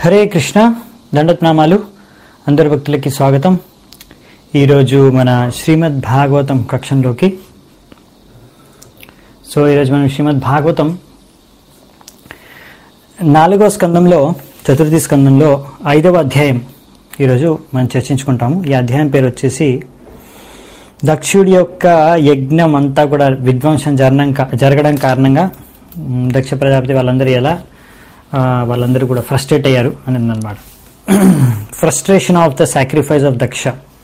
హరే కృష్ణ దండత్నామాలు అందరి భక్తులకి స్వాగతం ఈరోజు మన శ్రీమద్ భాగవతం కక్షంలోకి సో ఈరోజు మనం శ్రీమద్ భాగవతం నాలుగో స్కందంలో చతుర్థి స్కందంలో ఐదవ అధ్యాయం ఈరోజు మనం చర్చించుకుంటాము ఈ అధ్యాయం పేరు వచ్చేసి దక్షుడి యొక్క యజ్ఞం అంతా కూడా విధ్వంసం జరగడం కా- జరగడం కారణంగా మ్, దక్ష ప్రజాపతి వాళ్ళందరూ ఎలా ఆ, వాళ్ళందరూ కూడా ఫ్రస్ట్రేట్ అయ్యారు అని అనమాట frustration of the sacrifice of Daksha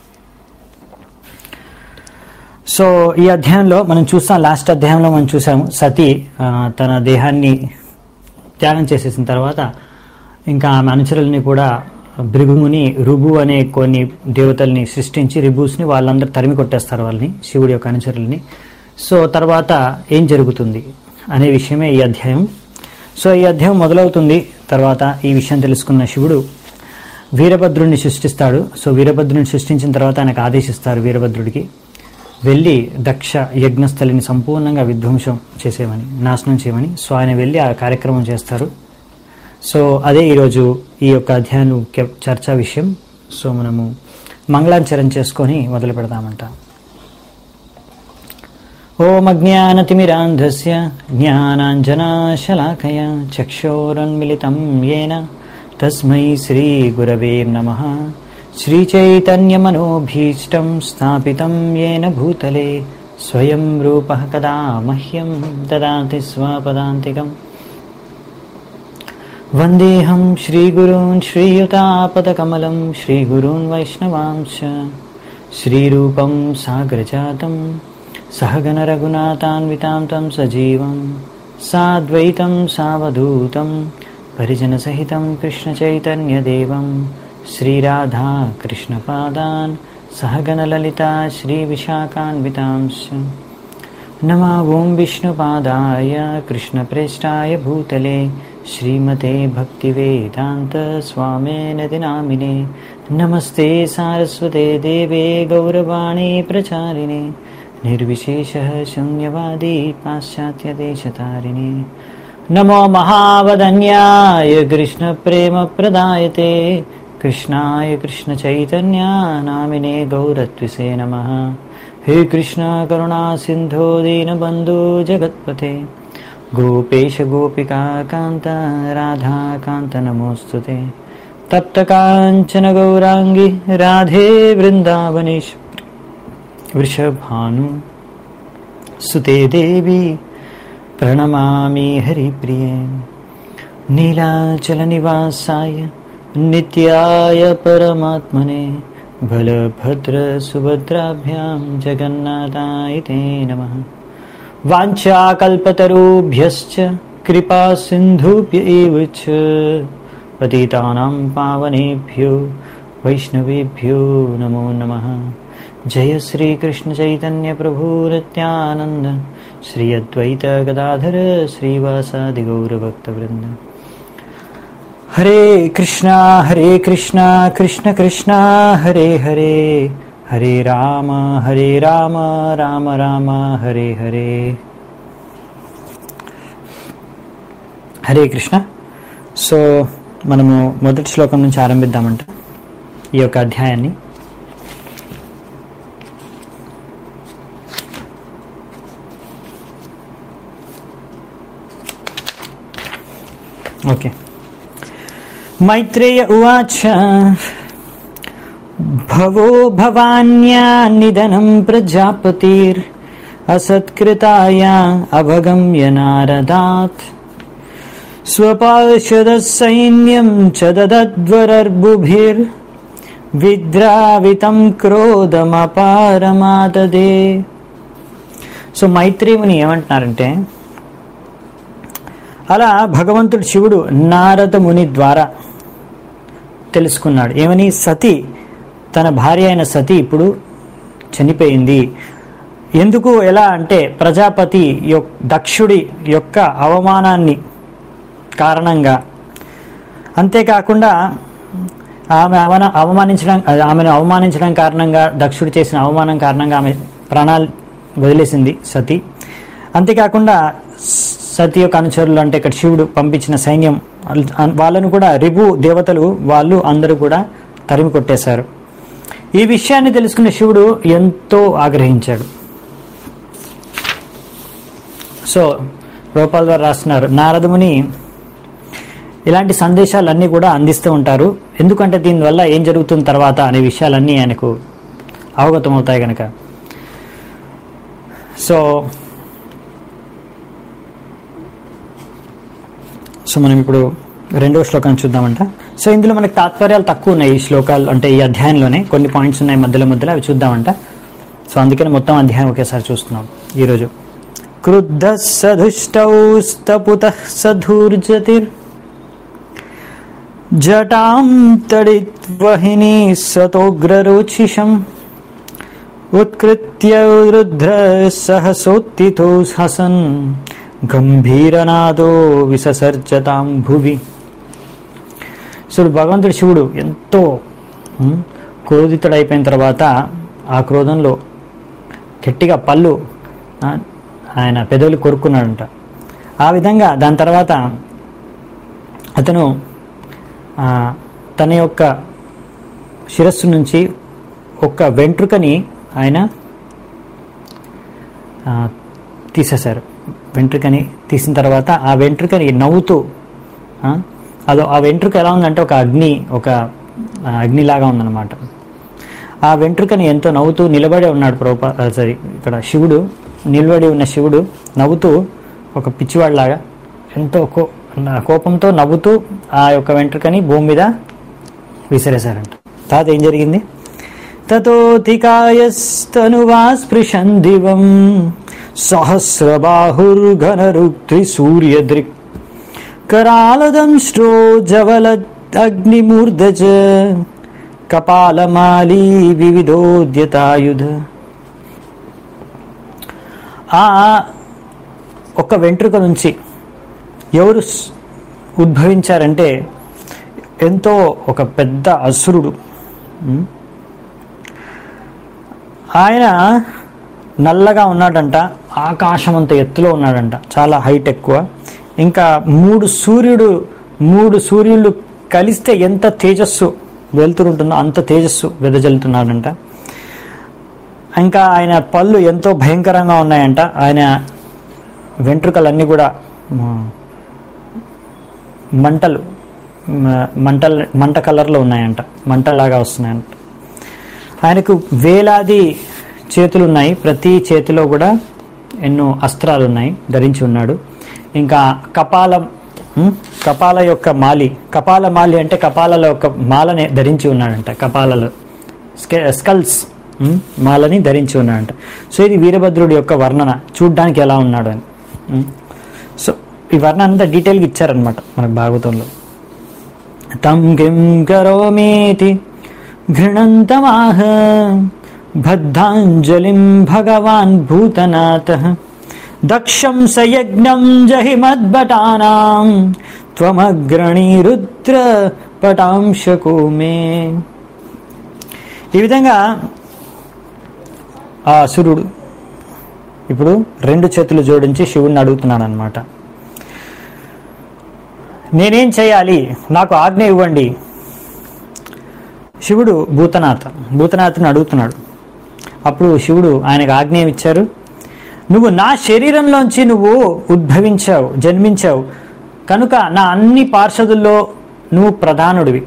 so ఈ అధ్యాయంలో మనం చూస్తాం లాస్ట్ అధ్యాయంలో మనం చూసాము సతీ ఆ, తన దేహాన్ని త్యాగం చేసేసిన తర్వాత ఇంకా ఆమె అనుచరుల్ని కూడా భృగుముని రుబు అనే కొన్ని దేవతల్ని సృష్టించి రిబూస్ని వాళ్ళందరూ తరిమి కొట్టేస్తారు వాళ్ళని శివుడి యొక్క అనుచరుల్ని సో తర్వాత ఏం జరుగుతుంది అనే విషయమే ఈ అధ్యాయం సో ఈ అధ్యాయం మొదలవుతుంది తర్వాత ఈ విషయం తెలుసుకున్న శివుడు వీరభద్రుడిని సృష్టిస్తాడు సో వీరభద్రుడిని సృష్టించిన తర్వాత ఆయనకు ఆదేశిస్తారు వీరభద్రుడికి వెళ్ళి దక్ష యజ్ఞస్థలిని సంపూర్ణంగా విధ్వంసం చేసేమని నాశనం చేయమని సో ఆయన వెళ్ళి ఆ కార్యక్రమం చేస్తారు సో అదే ఈరోజు ఈ యొక్క అధ్యాయం ముఖ్య చర్చా విషయం సో మనము మంగళాచరణ చేసుకొని మొదలు పెడదామంట ఓమజ్ఞానతిమిరాంధ్రస్య జ్ఞానాంజనాశలాకయ చక్షోరన్మిళితం येन తస్మై శ్రీగురవే నమః శ్రీచైతన్యమనోభీష్టం స్థాపితం येन భూతలే స్వయం రూపः కదా మహ్యం దదాతి స్వపదాంతికम् వందేహం శ్రీగురూన్ శ్రీయుతాపదకమలం శ్రీగురూన్ వైష్ణవాంశ శ్రీరూపం సాగ్రజాతం సహగణ రఘునాథాన్వితాం తం సజీవం సాద్వైతం సావధూతం పరిజనసహితం కృష్ణచైతన్యదేవం శ్రీరాధా కృష్ణపాదాన్ సహగణ లలితా శ్రీవిశాఖాన్వితాంశ नमा ॐ विष्णुपादाय कृष्णप्रेष्ठाय भूतले श्रीमते भक्तिवेदान्तस्वामिनति नामिने नमस्ते सारस्वते देवे गौरवाणी प्रचारिणे निर्विशेषः शून्यवादी पाश्चात्यदेशतारिणे नमो महावदन्याय कृष्णप्रेमप्रदायते कृष्णाय कृष्णचैतन्या नामिने गौरत्विषे नमः हे कृष्ण करुणा सिन्धो दीनबन्धो जगत्पते गोपेश गोपिका कान्त राधाकान्त नमोऽस्तु ते तप्तकाञ्चन गौराङ्गी राधे वृन्दावनेश्वरि वृषभानु सुते देवी प्रणमामि हरिप्रिये नीलाचलनिवासाय नित्याय परमात्मने बलभद्रसुभद्राभ्यां जगन्नाथाय ते नमः वाञ्छाकल्पतरुभ्यश्च कृपासिन्धुभ्य एव च पतितानां पावनेभ्यो वैष्णवेभ्यो नमो नमः जय श्रीकृष्णचैतन्यप्रभु नित्यानन्द श्री अद्वैत गदाधर श्रीवासादिगौरभक्तवृन्द हरे कृष्णा हरे कृष्णा कृष्ण कृष्णा हरे हरे हरे राम हरे राम राम राम हरे हरे హరే కృష్ణ సో మనము మొదటి శ్లోకం నుంచి ఆరంభిద్దామంట ఈ యొక్క అధ్యాయాన్ని ఓకే मैत्रेय उवाच भवो भवान्या निधनं प्रजापतिर् असत्कृताया अभगम्य नारदात् स्वपार्षदः सैन्यं च ददद्वरर्बुभिर्विद्रावितं క్రోధమపారమాదదే సో మైత్రేయుని ఏమంటున్నారంటే అలా భగవంతుడు శివుడు నారద ముని ద్వారా తెలుసుకున్నాడు ఏమని సతి తన భార్య అయిన సతి ఇప్పుడు చనిపోయింది ఎందుకు ఎలా అంటే ప్రజాపతి యొక్ దక్షుడి యొక్క అవమానాన్ని కారణంగా అంతేకాకుండా ఆమె అవన అవమానించడం ఆమెను అవమానించడం కారణంగా దక్షుడు చేసిన అవమానం కారణంగా ఆమె ప్రాణాలు వదిలేసింది సతి అంతేకాకుండా సతీ యొక్క అనుచరులు అంటే ఇక్కడ శివుడు పంపించిన సైన్యం అల్- వాళ్ళను కూడా రిభు దేవతలు వాళ్ళు అందరూ కూడా తరిమి కొట్టేశారు ఈ విషయాన్ని తెలుసుకున్న శివుడు ఎంతో ఆగ్రహించాడు సో రూపాల్ గారు రాస్తున్నారు నారదముని ఇలాంటి సందేశాలన్నీ కూడా అందిస్తూ ఉంటారు ఎందుకంటే దీనివల్ల ఏం జరుగుతుంది తర్వాత అనే విషయాలన్నీ ఆయనకు అవగతం అవుతాయి కనుక సో సో మనం ఇప్పుడు రెండవ శ్లోకాన్ని చూద్దామంట సో ఇందులో మనకి తాత్పర్యాలు తక్కువ ఉన్నాయి ఈ శ్లోకాలు అంటే ఈ అధ్యాయంలోనే కొన్ని పాయింట్స్ ఉన్నాయి మధ్యలో మధ్యలో అవి చూద్దామంట సో అందుకని మొత్తం అధ్యాయం ఒకేసారి చూస్తున్నాం ఈరోజు క్రుద్ధ సధుష్టౌ స్తపుత సధూర్జతిర్ జటాం తడిత్వహిని సతోగ్రరోచిషం ఉత్కృత్య రుద్ర సహసోత్తితో హసన్ గంభీరనాదో విససర్జతాం భువి చూడు భగవంతుడు శివుడు ఎంతో ఉమ్, క్రోధితుడైపోయిన తర్వాత ఆ క్రోధంలో గట్టిగా పళ్ళు ఆ, ఆయన పెదవులు కొరుక్కున్నాడంట ఆ విధంగా దాని తర్వాత అతను ఆ, తన యొక్క శిరస్సు నుంచి ఒక వెంట్రుకని ఆయన ఆ, తీసేశారు వెంట్రుకని తీసిన తర్వాత ఆ వెంట్రుకని నవ్వుతూ ఆ, అదో ఆ వెంట్రుక ఎలా ఉందంటే ఒక అగ్ని ఒక ఆ, అగ్నిలాగా ఉందన్నమాట ఆ వెంట్రుకని ఎంతో నవ్వుతూ నిలబడి ఉన్నాడు ప్రోప సారీ ఇక్కడ శివుడు నిలబడి ఉన్న శివుడు నవ్వుతూ ఒక పిచ్చివాడిలాగా ఎంతో కో- కోపంతో నవ్వుతూ ఆ యొక్క వెంట్రుకని భూమి మీద విసిరేశారంట తర్వాత ఏం జరిగింది తతోతికాయస్తనువా స్పృశన్ దివం సహస్రబాహుర్ఘనరుక్తి సూర్యదృక్ करालदंष्ट्रो जवलदग्निमूर्धज కపాలమాలి వివిధోద్యతాయుధ ఆ ఒక వెంట్రుక నుంచి ఎవరు స్- ఉద్భవించారంటే ఎంతో ఒక పెద్ద అసురుడు ఉం? ఆయన నల్లగా ఉన్నాడంట ఆకాశం అంత ఎత్తులో ఉన్నాడంట చాలా హైట్ ఎక్కువ ఇంకా మూడు సూర్యుడు మూడు సూర్యులు కలిస్తే ఎంత తేజస్సు వెళ్తుంటుందో అంత తేజస్సు వెదజల్లుతున్నాడంట ఇంకా ఆయన పళ్ళు ఎంతో భయంకరంగా ఉన్నాయంట ఆయన వెంట్రుకలన్నీ కూడా మ, మంటలు మ- మంటల మంట కలర్లో ఉన్నాయంట మంటలాగా వస్తున్నాయంట ఆయనకు వేలాది చేతులు ఉన్నాయి ప్రతి చేతిలో కూడా ఎన్నో అస్త్రాలు ఉన్నాయి ధరించి ఉన్నాడు ఇంకా కపాలం ఉం? కపాల యొక్క మాలి కపాల మాలి అంటే కపాలల యొక్క మాలని ధరించి ఉన్నాడంట కపాలలో స్కె- స్కల్స్ ఉం? మాలని ధరించి ఉన్నాడంట సో ఇది వీరభద్రుడి యొక్క వర్ణన చూడ్డానికి ఎలా ఉన్నాడు అని ఉం? సో ఈ వర్ణన అంతా డీటెయిల్గా ఇచ్చారనమాట మనకు భాగవతంలో తం కిం కరోమీతి घृणन्तमाह बद्धाञ्जलिं भगवान् भूतनाथः दक्षं स यज्ञं जहिमद्भटानां त्वमग्रणीरुद्र పటాంశకో మే ఈ విధంగా ఆ అసురుడు ఇప్పుడు రెండు చేతులు జోడించి శివుణ్ణి అడుగుతున్నాడు అనమాట నేనేం చేయాలి నాకు ఆజ్ఞ ఇవ్వండి శివుడు భూతనాథ భూతనాథుని అడుగుతున్నాడు అప్పుడు శివుడు ఆయనకు ఆజ్ఞ ఏమి ఇచ్చారు నువ్వు నా శరీరంలోంచి నువ్వు ఉద్భవించావు జన్మించావు కనుక నా అన్ని పార్షదుల్లో నువ్వు ప్రధానుడివి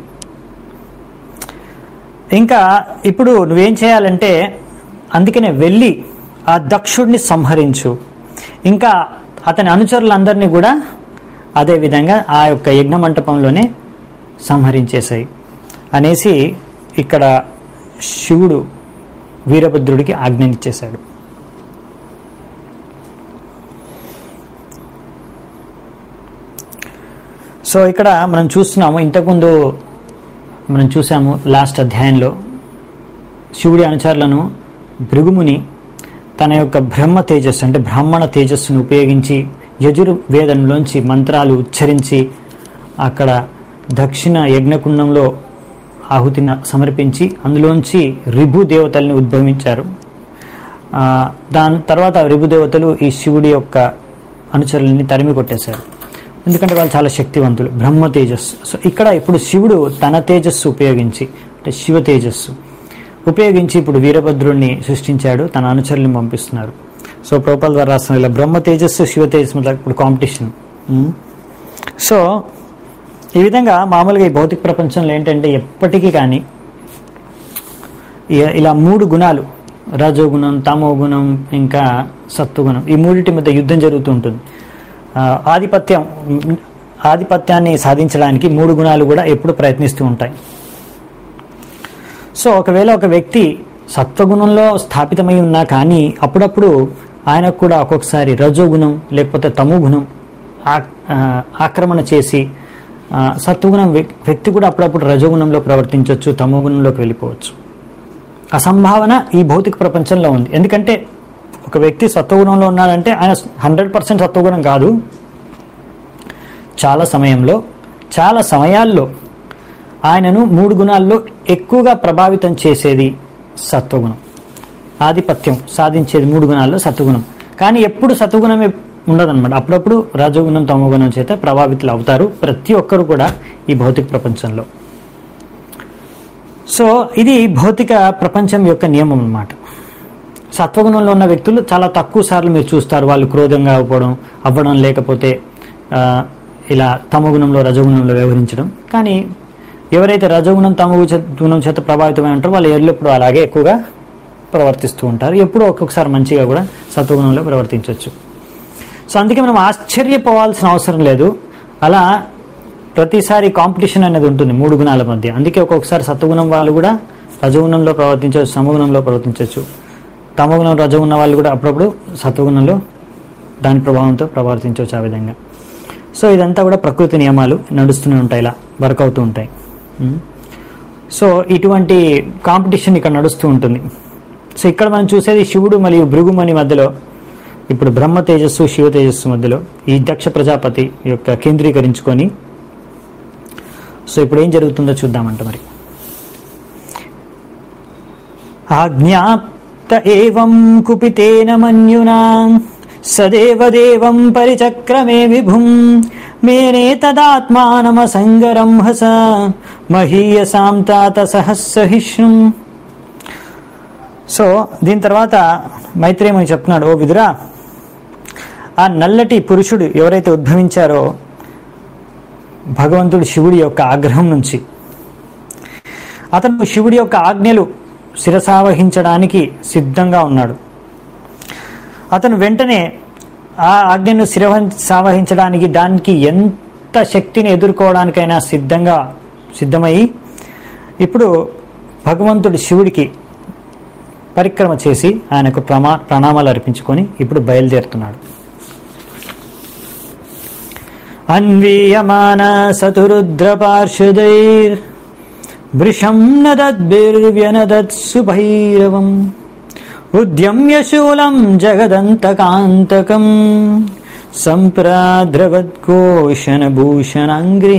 ఇంకా ఇప్పుడు నువ్వేం చేయాలంటే అందుకనే వెళ్ళి ఆ దక్షుడిని సంహరించు ఇంకా అతని అనుచరులందరినీ కూడా అదే విధంగా ఆ యొక్క యజ్ఞ మంటపంలోనే సంహరించేశాయి అనేసి ఇక్కడ శివుడు వీరభద్రుడికి ఆజ్ఞనిచ్చేశాడు సో ఇక్కడ మనం చూస్తున్నాము ఇంతకుముందు మనం చూసాము లాస్ట్ అధ్యాయంలో శివుడి అనుచరులను భృగుముని తన యొక్క బ్రహ్మ తేజస్సు అంటే బ్రాహ్మణ తేజస్సును ఉపయోగించి యజుర్వేదంలోంచి మంత్రాలు ఉచ్చరించి అక్కడ దక్షిణ యజ్ఞకుండంలో ఆహుతిని సమర్పించి అందులోంచి రిభు దేవతల్ని ఉద్భవించారు ఆ, దాని తర్వాత రిభు దేవతలు ఈ శివుడి యొక్క అనుచరులని తరిమి కొట్టేశారు ఎందుకంటే వాళ్ళు చాలా శక్తివంతులు బ్రహ్మ తేజస్సు సో ఇక్కడ ఇప్పుడు శివుడు తన తేజస్సు ఉపయోగించి అంటే శివ తేజస్సు ఉపయోగించి ఇప్పుడు వీరభద్రుణ్ణి సృష్టించాడు తన అనుచరుల్ని పంపిస్తున్నారు సో ప్రోపల్ ద్వారా రాస్తున్నారు ఇలా బ్రహ్మ తేజస్సు శివ తేజస్సు మధ్య ఇప్పుడు కాంపిటీషన్ ఉమ్. సో ఈ విధంగా మామూలుగా ఈ భౌతిక ప్రపంచంలో ఏంటంటే ఎప్పటికీ కానీ ఇ- ఇలా మూడు గుణాలు రజోగుణం తమో గుణం ఇంకా సత్వగుణం ఈ మూడింటి మధ్య యుద్ధం జరుగుతూ ఉంటుంది ఆ, ఆధిపత్యం ఉమ్, ఆధిపత్యాన్ని సాధించడానికి మూడు గుణాలు కూడా ఎప్పుడు ప్రయత్నిస్తూ ఉంటాయి సో ఒకవేళ ఒక వ్యక్తి సత్వగుణంలో స్థాపితమై ఉన్నా కానీ అప్పుడప్పుడు ఆయనకు కూడా ఒక్కొక్కసారి రజోగుణం లేకపోతే తమో గుణం ఆ- ఆ, ఆక్రమణ చేసి ఆ, సత్వగుణం వ్యక్- వ్యక్తి కూడా అప్పుడప్పుడు రజోగుణంలో ప్రవర్తించవచ్చు తమో గుణంలోకి వెళ్ళిపోవచ్చు ఆ సంభావన ఈ భౌతిక ప్రపంచంలో ఉంది ఎందుకంటే ఒక వ్యక్తి సత్వగుణంలో ఉన్నాడంటే ఆయన హండ్రెడ్ పర్సెంట్ సత్వగుణం కాదు చాలా సమయంలో చాలా సమయాల్లో ఆయనను మూడు గుణాల్లో ఎక్కువగా ప్రభావితం చేసేది సత్వగుణం ఆధిపత్యం సాధించేది మూడు గుణాల్లో సత్వగుణం కానీ ఎప్పుడు సత్వగుణమే ఉండదన్నమాట అప్పుడప్పుడు రజోగుణం తమోగుణం చేత ప్రభావితులు అవుతారు ప్రతి ఒక్కరు కూడా ఈ భౌతిక ప్రపంచంలో సో ఇది భౌతిక ప్రపంచం యొక్క నియమం అన్నమాట సత్వగుణంలో ఉన్న వ్యక్తులు చాలా తక్కువ సార్లు మీరు చూస్తారు వాళ్ళు క్రోధంగా అవ్వడం అవ్వడం లేకపోతే ఆ, ఇలా తమగుణంలో రజగుణంలో వ్యవహరించడం కానీ ఎవరైతే రజగుణం తమ గుణం చేత ప్రభావితమై ఉంటారో వాళ్ళు ఎల్లప్పుడూ అలాగే ఎక్కువగా ప్రవర్తిస్తూ ఉంటారు ఎప్పుడూ ఒక్కొక్కసారి మంచిగా కూడా సత్వగుణంలో ప్రవర్తించవచ్చు సో అందుకే మనం ఆశ్చర్యపోవాల్సిన అవసరం లేదు అలా ప్రతిసారి కాంపిటీషన్ అనేది ఉంటుంది మూడు గుణాల మధ్య అందుకే ఒక్కొక్కసారి సత్వగుణం వాళ్ళు కూడా రజగుణంలో ప్రవర్తించవచ్చు సమగుణంలో ప్రవర్తించవచ్చు తమగుణం రజగుణ వాళ్ళు కూడా అప్పుడప్పుడు సత్వగుణంలో దాని ప్రభావంతో ప్రవర్తించవచ్చు ఆ విధంగా సో ఇదంతా కూడా ప్రకృతి నియమాలు నడుస్తూనే ఉంటాయి ఇలా వర్క్ అవుతూ ఉంటాయి ఉం. సో ఇటువంటి కాంపిటీషన్ ఇక్కడ నడుస్తూ ఉంటుంది సో ఇక్కడ మనం చూసేది శివుడు మరియు భృగుమణి మధ్యలో ఇప్పుడు బ్రహ్మ తేజస్సు శివ తేజస్సు మధ్యలో ఈ దక్ష ప్రజాపతి యొక్క కేంద్రీకరించుకొని సో ఇప్పుడు ఏం జరుగుతుందో చూద్దామంట మరి ఆజ్ఞాప్త ఏవం కుపితేన మన్యునా సదేవ దేవం పరిచక్రమే విభుం మేనే తదాత్మానమసంగరం హస మహీయసాం తాత సహస్రహిష్ణుం సో దీని తర్వాత మైత్రేయమని చెప్తున్నాడు ఓ విదురా ఆ నల్లటి పురుషుడు ఎవరైతే ఉద్భవించారో భగవంతుడు శివుడి యొక్క ఆగ్రహం నుంచి అతను శివుడి యొక్క ఆజ్ఞలు శిరసావహించడానికి సిద్ధంగా ఉన్నాడు అతను వెంటనే ఆ ఆజ్ఞను శిరవ సావహించడానికి దానికి ఎంత శక్తిని ఎదుర్కోవడానికైనా సిద్ధంగా సిద్ధమై ఇప్పుడు భగవంతుడు శివుడికి పరిక్రమ చేసి ఆయనకు ప్రమా ప్రణామాలు అర్పించుకొని ఇప్పుడు బయలుదేరుతున్నాడు అన్వీయమాన సతురుద్రపార్షదైర్ వృషం నదద్భిర్వ్యనదత్సు భైరవం ఉద్యమ్య శూలం జగదంతకాంతకం సంప్రాద్రవద్ఘోషణ భూషణాంగ్రి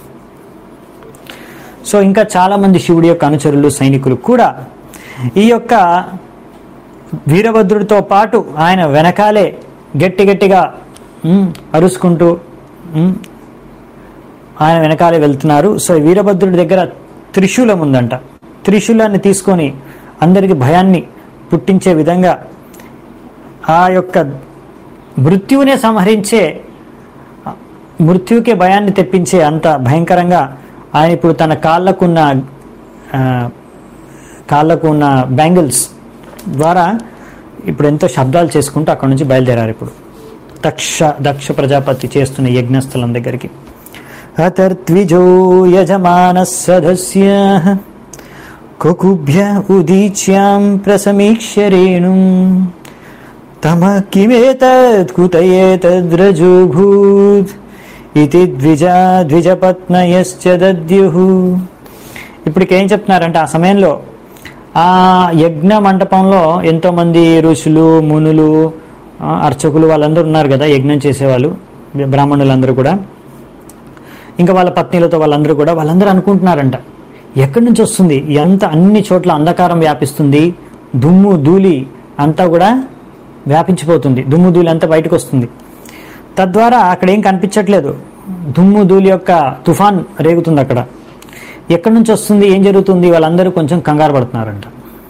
సో ఇంకా చాలా మంది శివుడి యొక్క అనుచరులు సైనికులు కూడా ఈ యొక్క వీరభద్రుడితో పాటు ఆయన వెనకాలే గట్టి గట్టిగా ఉమ్, అరుచుకుంటూ ఉమ్, ఆయన వెనకాలే వెళ్తున్నారు సో ఈ వీరభద్రుడి దగ్గర త్రిశూలం ఉందంట త్రిశూలాన్ని తీసుకొని అందరికి భయాన్ని పుట్టించే విధంగా ఆ యొక్క మృత్యువునే సంహరించే మృత్యువుకే భయాన్ని తెప్పించే అంత భయంకరంగా ఆయన ఇప్పుడు తన కాళ్ళకున్న ఆ, కాళ్ళకు ఉన్న బ్యాంగిల్స్ ద్వారా ఇప్పుడు ఎంతో శబ్దాలు చేసుకుంటూ అక్కడ నుంచి బయలుదేరారు ఇప్పుడు దక్ష దక్ష ప్రజాపతి చేస్తున్న యజ్ఞస్థలం దగ్గరికి అతర్ద్విజో యజమాన సదస్య కుకుభ్య ఉదీచ్యాం ప్రసమీక్ష్య రేణుం తమ కిమేతత్ కుతయేతద్రజోభూత్ ఇది ద్విజా ద్విజపత్నయశ్చ దద్యుః ఇప్పుడు ఏం చెప్తున్నారంటే ఆ సమయంలో ఆ యజ్ఞ మంటపంలో ఎంతోమంది ఋషులు మునులు ఆ, అర్చకులు వాళ్ళందరూ ఉన్నారు కదా యజ్ఞం చేసేవాళ్ళు బ్రాహ్మణులందరూ కూడా ఇంకా వాళ్ళ పత్నిలతో వాళ్ళందరూ కూడా వాళ్ళందరూ అనుకుంటున్నారంట ఎక్కడి నుంచి వస్తుంది ఎంత అన్ని చోట్ల అంధకారం వ్యాపిస్తుంది దుమ్ము ధూళి అంతా కూడా వ్యాపించిపోతుంది దుమ్ము ధూళి అంతా బయటకు వస్తుంది తద్వారా అక్కడ ఏం కనిపించట్లేదు దుమ్ము ధూళి యొక్క తుఫాన్ రేగుతుంది అక్కడ ఎక్కడి నుంచి వస్తుంది ఏం జరుగుతుంది వాళ్ళందరూ కొంచెం కంగారు పడుతున్నారంట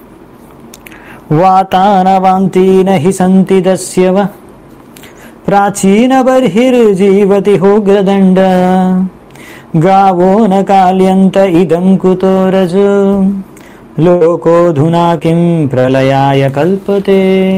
వాతానవాంతీన హి సంతి దస్యవ ప్రాచీన బర్హిర్జీవతి హోగ్రదండ గావో న కాల్యంత ఇదం కుతో రజు లోకోధునా కిం ప్రళయాయ కల్పతే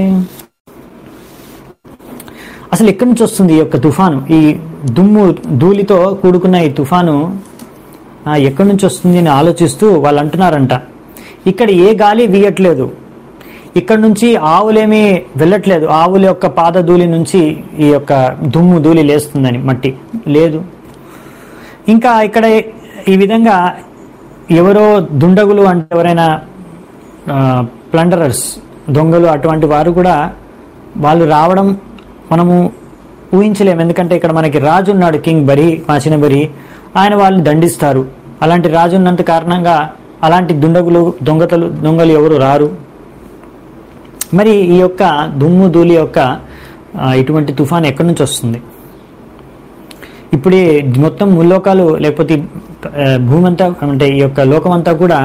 అసలు ఎక్కడి నుంచి వస్తుంది ఈ యొక్క తుఫాను ఈ దుమ్ము ధూళితో కూడుకున్న ఈ తుఫాను ఆ, ఎక్కడి నుంచి వస్తుంది అని ఆలోచిస్తూ వాళ్ళు అంటున్నారంట ఇక్కడ ఏ గాలి వీయట్లేదు ఇక్కడ నుంచి ఆవులేమీ వెళ్ళట్లేదు ఆవుల యొక్క పాద ధూళి నుంచి ఈ యొక్క దుమ్ము ధూళి లేస్తుందని మట్టి లేదు ఇంకా ఇక్కడ ఈ విధంగా ఎవరో దుండగులు అంటే ఎవరైనా ప్లండరర్స్ దొంగలు అటువంటి వారు కూడా వాళ్ళు రావడం మనము ఊహించలేము ఎందుకంటే ఇక్కడ మనకి రాజు ఉన్నాడు కింగ్ బరి మాచిన బరి ఆయన వాళ్ళని దండిస్తారు అలాంటి రాజు ఉన్నంత కారణంగా అలాంటి దుండగులు దొంగతలు దొంగలు ఎవరు రారు మరి ఈ యొక్క దుమ్ము ధూళి యొక్క ఆ, ఇటువంటి తుఫాన్ ఎక్కడి నుంచి వస్తుంది ఇప్పుడు ఈ మొత్తం ముల్లోకాలు లేకపోతే ఈ, ఆ, భూమి అంతా అంటే ఈ యొక్క లోకం అంతా కూడా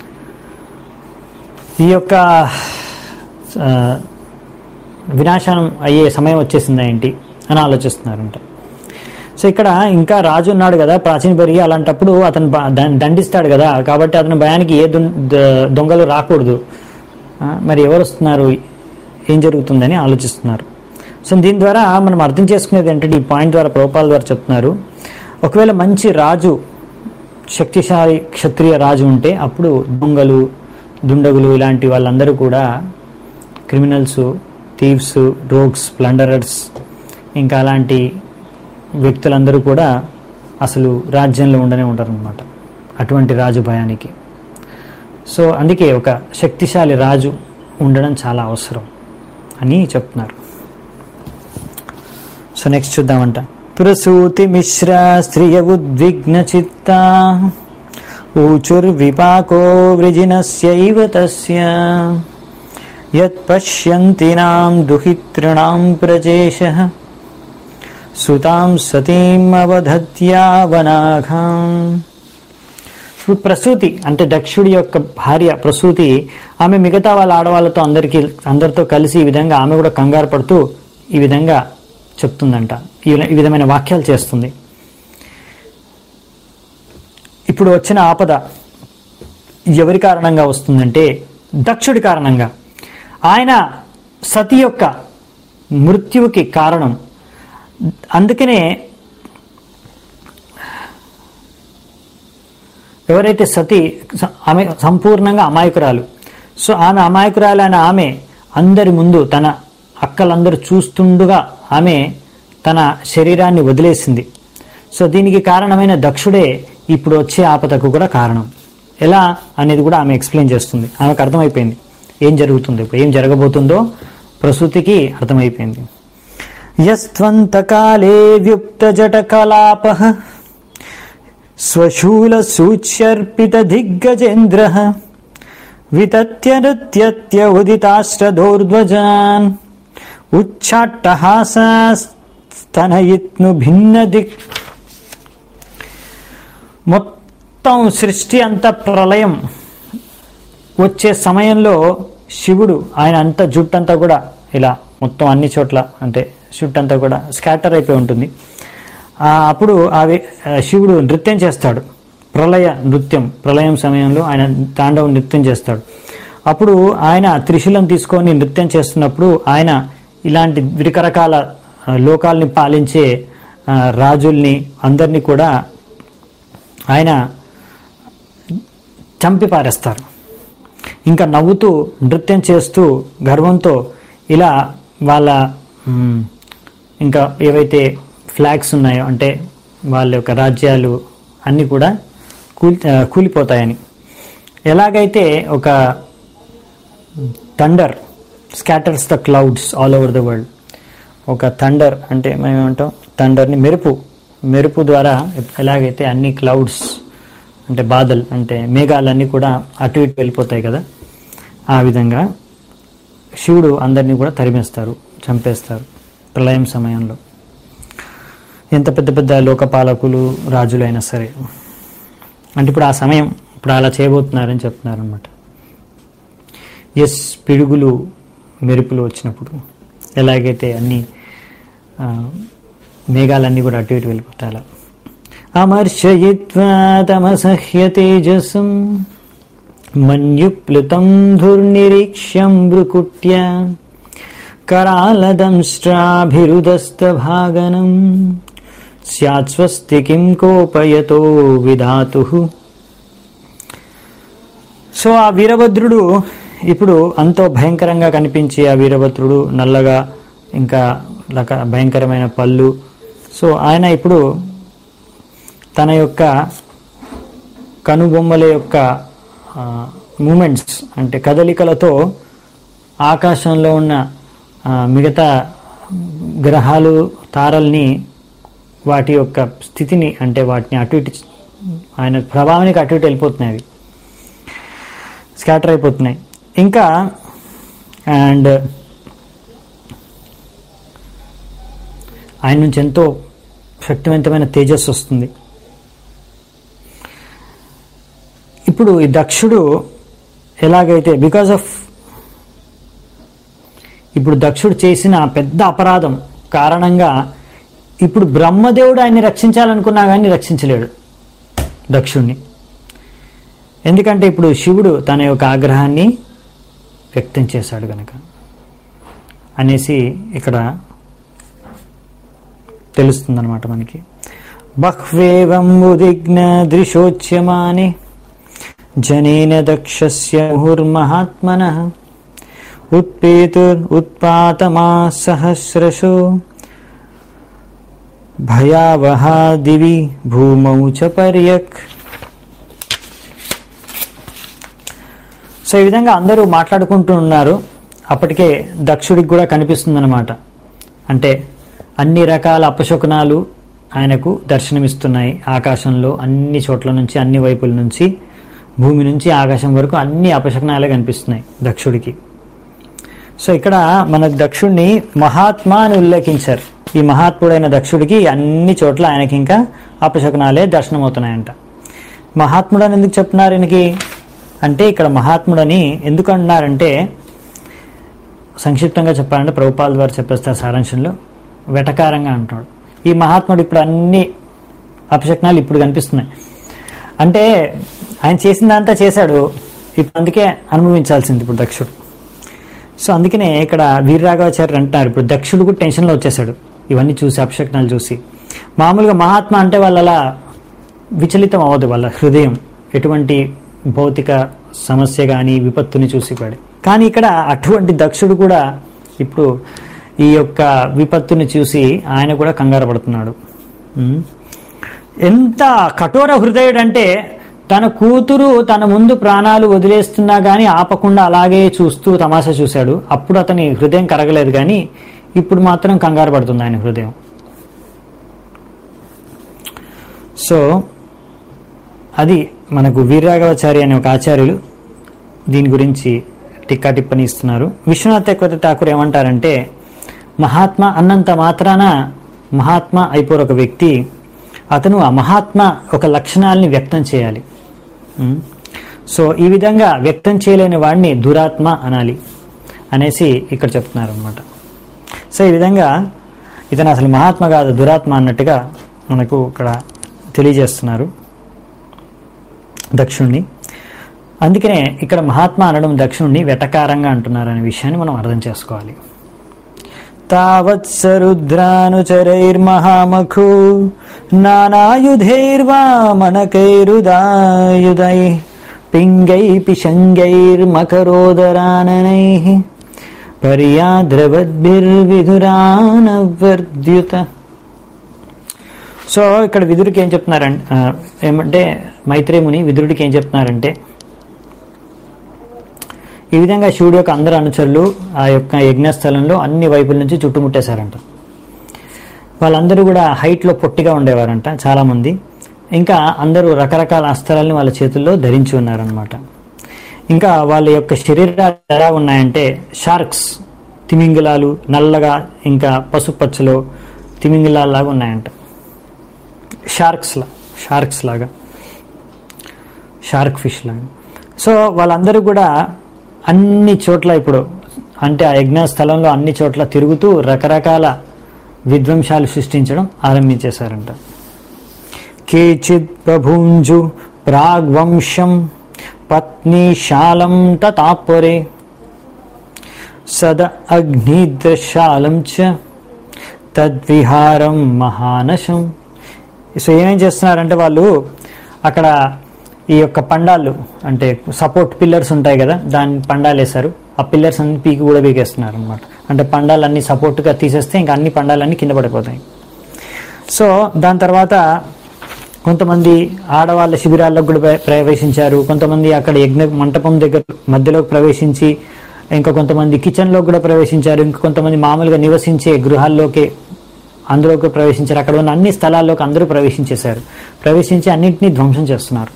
ఈ యొక్క ఆ, వినాశనం అయ్యే సమయం వచ్చేసిందా ఏంటి అని ఆలోచిస్తున్నారంట సో ఇక్కడ ఇంకా రాజు ఉన్నాడు కదా ప్రాచీన బరి అలాంటప్పుడు అతను బ- ద- దండిస్తాడు కదా కాబట్టి అతని భయానికి ఏ దొం- ద- దొంగలు రాకూడదు ఆ, మరి ఎవరు వస్తున్నారు ఏం జరుగుతుందని ఆలోచిస్తున్నారు సో దీని ద్వారా మనం అర్థం చేసుకునేది ఏంటంటే ఈ పాయింట్ ద్వారా ప్రభుపాల ద్వారా చెప్తున్నారు ఒకవేళ మంచి రాజు శక్తిశాలి క్షత్రియ రాజు ఉంటే అప్పుడు దొంగలు దుండగులు ఇలాంటి వాళ్ళందరూ కూడా క్రిమినల్స్ థీవ్స్ రోగ్స్ ప్లండరర్స్ ఇంకా అలాంటి వ్యక్తులందరూ కూడా అసలు రాజ్యంలో ఉండనే ఉంటారు అనమాట అటువంటి రాజు భయానికి సో అందుకే ఒక శక్తిశాలి రాజు ఉండడం చాలా అవసరం అని చెప్తున్నారు సో నెక్స్ట్ చూద్దామంట ప్రసూతి మిశ్ర స్త్రియ ఉద్విగ్న చిత్త ఊచుర్విపాకో వృజినస్యైవ తస్య యత్ పశ్యంతి నాం దుహితృణాం ప్రజేష సుతాం సతీం అవధత్యా వనాఘాం ఇప్పుడు ప్రసూతి అంటే దక్షుడి యొక్క భార్య ప్రసూతి ఆమె మిగతా వాళ్ళ ఆడవాళ్ళతో అందరికీ అందరితో కలిసి ఈ విధంగా ఆమె కూడా కంగారు పడుతూ ఈ విధంగా చెప్తుందంట ఈ ఈ విధమైన వాక్యాలు చేస్తుంది ఇప్పుడు వచ్చిన ఆపద ఎవరి కారణంగా వస్తుందంటే దక్షుడి కారణంగా ఆయన సతి యొక్క మృత్యువుకి కారణం అందుకనే ఎవరైతే సతి స- ఆమె సంపూర్ణంగా అమాయకురాలు సో ఆమె అమాయకురాలైన ఆమె అందరి ముందు తన అక్కలందరూ చూస్తుండగా ఆమె తన శరీరాన్ని వదిలేసింది సో దీనికి కారణమైన దక్షుడే ఇప్పుడు వచ్చే ఆపదకు కూడా కారణం ఎలా అనేది కూడా ఆమె ఎక్స్ప్లెయిన్ చేస్తుంది ఆమెకు అర్థమైపోయింది ఏం జరుగుతుందో ఇప్పుడు ఏం జరగబోతుందో ప్రసూతికి అర్థమైపోయింది యస్త్వంతకాలే వ్యుక్త జట కలాప స్వశూల సూచ్యర్పిత దిగ్గజేంద్ర వితత్య నృత్యత్య ఉదితాశ్రదోర్ధ్వజాన్ ఉచ్చాట్టహాసస్తనయిత్ను భిన్న దిక్ మొత్తం సృష్టి అంతా ప్రళయం వచ్చే సమయంలో శివుడు ఆయన అంత జుట్టంతా కూడా ఇలా మొత్తం అన్ని చోట్ల అంటే జుట్టంతా కూడా స్కాటర్ అయిపోయి ఉంటుంది ఆ, అప్పుడు అవి ఆ, శివుడు నృత్యం చేస్తాడు ప్రళయ నృత్యం ప్రళయం సమయంలో ఆయన తాండవ నృత్యం చేస్తాడు అప్పుడు ఆయన త్రిశూలం తీసుకొని నృత్యం చేస్తున్నప్పుడు ఆయన ఇలాంటి రకరకాల ఆ, లోకాల్ని పాలించే ఆ, రాజుల్ని అందరినీ కూడా ఆయన చంపి పారేస్తారు ఇంకా నవ్వుతూ నృత్యం చేస్తూ గర్వంతో ఇలా వాళ్ళ మ్, ఇంకా ఏవైతే ఫ్లాగ్స్ ఉన్నాయో అంటే వాళ్ళ యొక్క రాజ్యాలు అన్నీ కూడా కూల్ ఆ, కూలిపోతాయని ఎలాగైతే ఒక thunder scatters the clouds all over the world ఒక థండర్ అంటే మేము ఏమంటాం థండర్ని మెరుపు మెరుపు ద్వారా ఎలాగైతే అన్ని క్లౌడ్స్ అంటే బాదల్ అంటే మేఘాలన్నీ కూడా అటు ఇటు వెళ్ళిపోతాయి కదా ఆ విధంగా శివుడు అందరినీ కూడా తరిమేస్తారు చంపేస్తారు ప్రళయం సమయంలో ఎంత పెద్ద పెద్ద లోకపాలకులు రాజులు అయినా సరే అంటే ఇప్పుడు ఆ సమయం ఇప్పుడు అలా చేయబోతున్నారని చెప్తున్నారు అనమాట ఎస్ పిడుగులు మెరుపులు వచ్చినప్పుడు ఎలాగైతే అన్ని ఆ, మేఘాలన్నీ కూడా అటు ఇటు వెళ్ళిపోతాయి అలా అమర్షయిత్వా తమసహ్య తేజసం మన్యుప్లుతం ధుర్నిరీక్ష్యం భృకుట్య करालदंष्ट्राभिरुदस्तभागनं स्यात् स्वस्ति किं కోపయతో విధాతు సో ఆ వీరభద్రుడు ఇప్పుడు అంతో భయంకరంగా కనిపించి ఆ వీరభద్రుడు నల్లగా ఇంకా రక భయంకరమైన పళ్ళు సో ఆయన ఇప్పుడు తన యొక్క కనుబొమ్మల యొక్క మూమెంట్స్ అంటే కదలికలతో ఆకాశంలో ఉన్న ఆ, మిగతా గ్రహాలు తారల్ని వాటి యొక్క స్థితిని అంటే వాటిని అటు ఇటు ఆయన ప్రభావానికి అటు ఇటు వెళ్ళిపోతున్నాయి అవి స్కాటర్ అయిపోతున్నాయి ఇంకా అండ్ ఆయన నుంచి ఎంతో శక్తివంతమైన తేజస్సు వస్తుంది ఇప్పుడు ఈ దక్షుడు ఎలాగైతే బికాజ్ ఆఫ్ ఇప్పుడు దక్షుడు చేసిన పెద్ద అపరాధం కారణంగా ఇప్పుడు బ్రహ్మదేవుడు ఆయన్ని రక్షించాలనుకున్నా కానీ రక్షించలేడు దక్షుణ్ణి ఎందుకంటే ఇప్పుడు శివుడు తన యొక్క ఆగ్రహాన్ని వ్యక్తం చేశాడు గనక అనేసి ఇక్కడ తెలుస్తుందన్నమాట మనకి బహ్వేవం ఉదిగ్న దృశోచ్యమాని జనేన దక్షస్య ముహుర్మహాత్మన ఉత్పేతుర్ ఉత్పాతమా సహస్రశో భయావహా దివి భూమౌ చ పర్యక్ సో ఈ విధంగా అందరూ మాట్లాడుకుంటూ ఉన్నారు అప్పటికే దక్షుడికి కూడా కనిపిస్తుందన్నమాట అంటే అన్ని రకాల అపశకునాలు ఆయనకు దర్శనమిస్తున్నాయి ఆకాశంలో అన్ని చోట్ల నుంచి అన్ని వైపుల నుంచి భూమి నుంచి ఆకాశం వరకు అన్ని అపశకునాలే కనిపిస్తున్నాయి దక్షుడికి సో ఇక్కడ మన దక్షుడిని మహాత్మా అని ఉల్లేఖించారు ఈ మహాత్ముడైన దక్షుడికి అన్ని చోట్ల ఆయనకి ఇంకా అపశకునాలే దర్శనమవుతున్నాయంట మహాత్ముడు అని ఎందుకు చెప్తున్నారు ఈయనకి అంటే ఇక్కడ మహాత్ముడని ఎందుకు అన్నారంటే సంక్షిప్తంగా చెప్పాలంటే ప్రభుపాల్ ద్వారా చెప్పేస్తారు సారాంశంలో వెటకారంగా అంటాడు ఈ మహాత్ముడు ఇప్పుడు అన్ని అపశక్నాలు ఇప్పుడు కనిపిస్తున్నాయి అంటే ఆయన చేసిందంతా చేశాడు ఇప్పుడు అందుకే అనుభవించాల్సింది ఇప్పుడు దక్షుడు సో అందుకనే ఇక్కడ వీరరాఘవాచార్యులు అంటున్నారు ఇప్పుడు దక్షుడు కూడా టెన్షన్లో వచ్చేసాడు ఇవన్నీ చూసి అపశక్నాలు చూసి మామూలుగా మహాత్మ అంటే వాళ్ళ అలా విచలితం అవ్వదు వాళ్ళ హృదయం ఎటువంటి భౌతిక సమస్య కానీ విపత్తుని చూసి పడి కానీ ఇక్కడ అటువంటి దక్షుడు కూడా ఇప్పుడు ఈ యొక్క విపత్తుని చూసి ఆయన కూడా కంగారు పడుతున్నాడు ఉమ్. ఎంత కఠోర హృదయుడు అంటే తన కూతురు తన ముందు ప్రాణాలు వదిలేస్తున్నా కానీ ఆపకుండా అలాగే చూస్తూ తమాషా చూశాడు అప్పుడు అతని హృదయం కరగలేదు కానీ ఇప్పుడు మాత్రం కంగారు పడుతుంది ఆయన హృదయం సో అది మనకు వీరరాఘవాచారి అనే ఒక ఆచార్యులు దీని గురించి టిక్కా టిప్పని ఇస్తున్నారు విశ్వనాథ్ చక్రవర్తి ఠాకూర్ ఏమంటారంటే మహాత్మా అన్నంత మాత్రాన మహాత్మా అయిపోరు ఒక వ్యక్తి అతను ఆ మహాత్మ ఒక లక్షణాలని వ్యక్తం చేయాలి ఉం? సో ఈ విధంగా వ్యక్తం చేయలేని వాడిని దురాత్మ అనాలి అనేసి ఇక్కడ చెప్తున్నారు అనమాట సో ఈ విధంగా ఇతను అసలు మహాత్మ కాదు దురాత్మ అన్నట్టుగా మనకు ఇక్కడ తెలియజేస్తున్నారు దక్షుణ్ణి అందుకనే ఇక్కడ మహాత్మ అనడం దక్షుణ్ణి వెటకారంగా అంటున్నారు అనే విషయాన్ని మనం అర్థం చేసుకోవాలి తావత్సరుద్రానుచరైర్మహామఖు నానాయుధైర్వామణకైరుదాయుధై పింగై పిశంగైర్మకరోదరాననై పర్యాద్రవద్భిర్విధురానవర్ద్యుత సో ఇక్కడ విదురుడికి ఏం చెప్తున్నారంటే ఆ, ఏమంటే మైత్రేముని విదురుడికి ఏం చెప్తున్నారంటే ఈ విధంగా శివుడి యొక్క అందరు అనుచరులు ఆ యొక్క యజ్ఞస్థలంలో అన్ని వైపుల నుంచి చుట్టుముట్టేశారంట వాళ్ళందరూ కూడా హైట్లో పొట్టిగా ఉండేవారంట చాలామంది ఇంకా అందరూ రకరకాల అస్త్రాలను వాళ్ళ చేతుల్లో ధరించి ఉన్నారనమాట ఇంకా వాళ్ళ యొక్క శరీరాలు ఎలా ఉన్నాయంటే షార్క్స్ తిమింగిలాలు నల్లగా ఇంకా పసుపచ్చలో తిమింగిలాల్లాగా ఉన్నాయంట షార్క్స్ లా షార్క్స్ లాగా షార్క్ ఫిష్ లాగా సో వాళ్ళందరూ కూడా అన్ని చోట్ల ఇప్పుడు అంటే ఆ యజ్ఞ స్థలంలో అన్ని చోట్ల తిరుగుతూ రకరకాల విధ్వంసాలు సృష్టించడం ఆరంభించేశారంట కేచిత్ బభూంజు ప్రాగ్వంశం పత్నీశాలం తతాపరే సద అగ్నిద్రశాలం చ తద్విహారం మహానశం సో ఏమేం చేస్తున్నారంటే వాళ్ళు అక్కడ ఈ యొక్క పండాలు అంటే సపోర్ట్ పిల్లర్స్ ఉంటాయి కదా దాని పండాలు వేశారు ఆ పిల్లర్స్ అన్ని పీకి కూడా పీకేస్తున్నారు అనమాట అంటే పండాలన్నీ సపోర్ట్గా తీసేస్తే ఇంకా అన్ని పండాలన్నీ కింద పడిపోతాయి సో దాని తర్వాత కొంతమంది ఆడవాళ్ళ శిబిరాల్లోకి కూడా ప్ర- ప్రవేశించారు కొంతమంది అక్కడ యజ్ఞ మంటపం దగ్గర మధ్యలోకి ప్రవేశించి ఇంకా కొంతమంది కిచెన్లోకి కూడా ప్రవేశించారు ఇంకా కొంతమంది మామూలుగా నివసించే గృహాల్లోకి అందులోకి ప్రవేశించారు అక్కడ ఉన్న అన్ని స్థలాల్లోకి అందరూ ప్రవేశించేశారు ప్రవేశించి అన్నింటినీ ధ్వంసం చేస్తున్నారు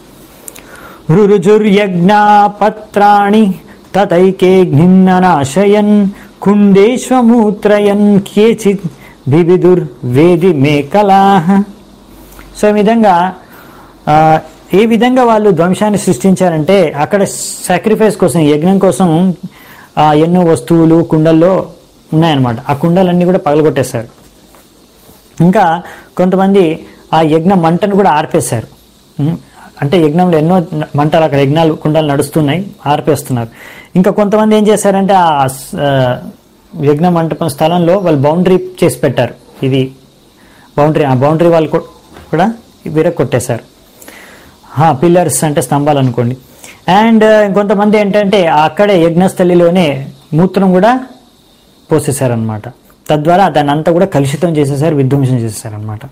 రురుజుర్యజ్ఞాపత్రాణి తతైకే ఘ్నిన్ననాశయన్ కుండేశ్వమూత్రయన్ కేచిత్ బిబిదుర్ వేది మేకలాహ సో ఈ విధంగా ఆ, ఏ విధంగా వాళ్ళు ధ్వంసాన్ని సృష్టించారంటే అక్కడ సాక్రిఫైస్ కోసం యజ్ఞం కోసం ఆ, ఎన్నో వస్తువులు కుండల్లో ఉన్నాయన్నమాట ఆ కుండలన్నీ కూడా పగలగొట్టేశారు ఇంకా కొంతమంది ఆ యజ్ఞ మంటను కూడా ఆర్పేశారు ఉం? అంటే యజ్ఞంలో ఎన్నో మంటలు అక్కడ యజ్ఞాలు కుండలు నడుస్తున్నాయి ఆర్పేస్తున్నారు ఇంకా కొంతమంది ఏం చేశారంటే ఆ స్- ఆ, యజ్ఞ మంటపం స్థలంలో వాళ్ళు బౌండరీ చేసి పెట్టారు ఇది బౌండరీ ఆ బౌండరీ వాళ్ళు కూ- కూడా విరక్ కొట్టేశారు పిల్లర్స్ అంటే స్తంభాలు అనుకోండి అండ్ కొంతమంది ఏంటంటే అక్కడే యజ్ఞస్థలిలోనే మూత్రం కూడా పోసేశారనమాట తద్వారా దాన్ని అంతా కూడా కలుషితం చేసేసారు విధ్వంసం చేసేసారనమాట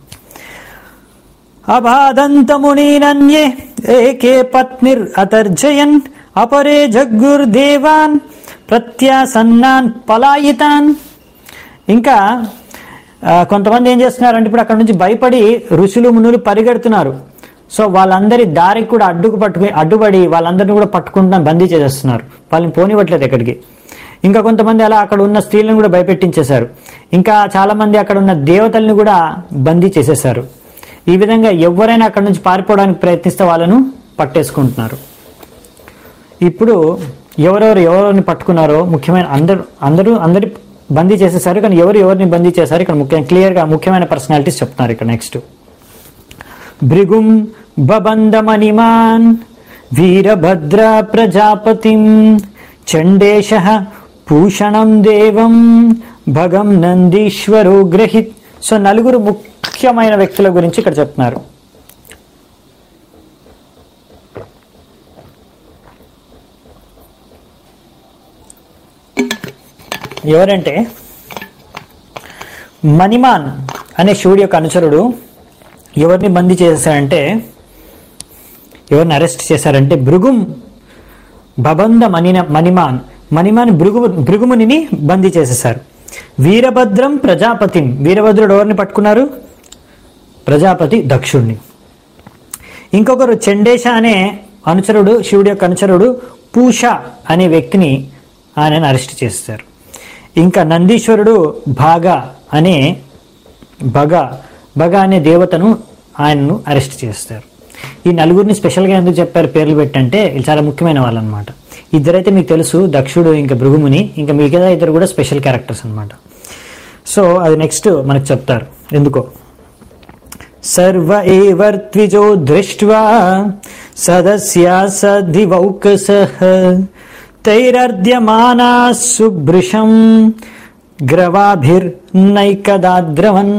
అబాదంతమునీనన్యే ఏకే పత్నిర్ అతర్జయన్ అపరే జగ్గుర్దేవాన్ ప్రత్యాసన్నాన్ పలాయితాన్ ఇంకా ఆ, కొంతమంది ఏం చేస్తున్నారంటే ఇప్పుడు అక్కడ నుంచి భయపడి ఋషులు మునులు పరిగెడుతున్నారు సో వాళ్ళందరి దారికి కూడా అడ్డుకు పట్టుకుని అడ్డుపడి వాళ్ళందరినీ కూడా పట్టుకుంటా బందీ చేసేస్తున్నారు వాళ్ళని పోనివ్వట్లేదు ఎక్కడికి ఇంకా కొంతమంది అలా అక్కడ ఉన్న స్త్రీలను కూడా భయపెట్టించేశారు ఇంకా చాలా మంది అక్కడ ఉన్న దేవతల్ని కూడా బందీ చేసేశారు ఈ విధంగా ఎవరైనా అక్కడ నుంచి పారిపోవడానికి ప్రయత్నిస్తే వాళ్ళను పట్టేసుకుంటున్నారు ఇప్పుడు ఎవరెవరు ఎవరిని పట్టుకున్నారో ముఖ్యమైన అందరూ అందరూ అందరి బందీ చేసేసారు కానీ ఎవరు ఎవరిని బందీ చేశారు ఇక్కడ ముఖ్యం క్లియర్గా ముఖ్యమైన పర్సనాలిటీస్ చెప్తున్నారు ఇక్కడ నెక్స్ట్ భృగుం బబంధమణిమాన్ వీరభద్ర ప్రజాపతిం చండేశ పూషణం దేవం భగం నందీశ్వరో గ్రహిత్ సో నలుగురు ముఖ్యమైన వ్యక్తుల గురించి ఇక్కడ చెప్తున్నారు ఎవరంటే మణిమాన్ అనే శివుడి యొక్క అనుచరుడు ఎవరిని బందీ చేశారంటే ఎవరిని అరెస్ట్ చేశారంటే భృగుం బబంధ మణిన మణిమాన్ మణిమాన్ భృగు భృగుమునిని బందీ చేసేశారు వీరభద్రం ప్రజాపతిం వీరభద్రుడు ఎవరిని పట్టుకున్నారు ప్రజాపతి దక్షుణ్ణి ఇంకొకరు చండేశ అనే అనుచరుడు శివుడి యొక్క అనుచరుడు పూష అనే వ్యక్తిని ఆయనను అరెస్ట్ చేస్తారు ఇంకా నందీశ్వరుడు భాగ అనే భగ భగ అనే దేవతను ఆయనను అరెస్ట్ చేస్తారు ఈ నలుగురిని స్పెషల్గా ఎందుకు చెప్పారు పేర్లు పెట్టంటే వీళ్ళు చాలా ముఖ్యమైన వాళ్ళు అనమాట ఇద్దరైతే మీకు తెలుసు దక్షుడు ఇంకా భృగుముని ఇంకా మిగతా ఇద్దరు కూడా స్పెషల్ క్యారెక్టర్స్ అన్నమాట సో అది నెక్స్ట్ మనకు చెప్తారు ఎందుకో సర్వ ఏవర్త్విజో దృష్ట్వా సదస్యా సదివౌకసః తైరర్ద్యమానా సుభృశం గ్రవాభిర్నైకదాద్రవన్